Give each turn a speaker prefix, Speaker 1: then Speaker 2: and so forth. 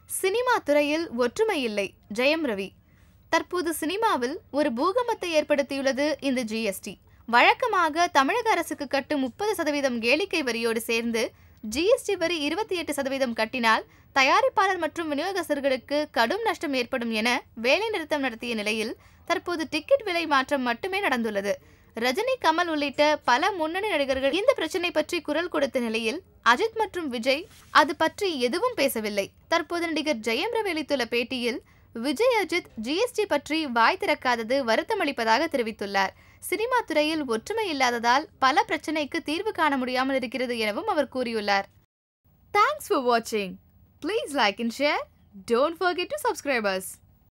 Speaker 1: cinema துறையில் ஒற்றுமை இல்லை ஜெயம் ரவி தற்போது சினிமாவில் ஒரு பூகம்பத்தை ஏற்படுத்தியுள்ளது இந்த ஜிஎஸ்டி வழக்கமாக தமிழக அரசுக்கு கட்டும் முப்பது சதவீதம் கேளிக்கை வரியோடு சேர்ந்து ஜிஎஸ்டி வரி இருபத்தி எட்டு சதவீதம் கட்டினால் தயாரிப்பாளர் மற்றும் விநியோகஸ்தர்களுக்கு கடும் நஷ்டம் ஏற்படும் என வேலைநிறுத்தம் நடத்திய நிலையில் தற்போது டிக்கெட் விலை மாற்றம் மட்டுமே நடந்துள்ளது ரஜினி கமல் உள்ளிட்ட பல முன்னணி நடிகர்கள் இந்த பிரச்சனை பற்றி குரல் கொடுத்த நிலையில் அஜித் மற்றும் விஜய் அது பற்றி எதுவும் பேசவில்லை தற்போது நடிகர் ஜெயம் ரவி அளித்துள்ள பேட்டியில் விஜய் அஜித் ஜிஎஸ்டி பற்றி வாய் திறக்காதது வருத்தமளிப்பதாக தெரிவித்துள்ளார் சினிமா துறையில் ஒற்றுமை இல்லாததால் பல பிரச்சனைக்கு தீர்வு காண முடியாமல் இருக்கிறது எனவும் அவர் கூறியுள்ளார் தேங்க்ஸ் ஃபார் வாட்சிங் please like and share don't forget to subscribers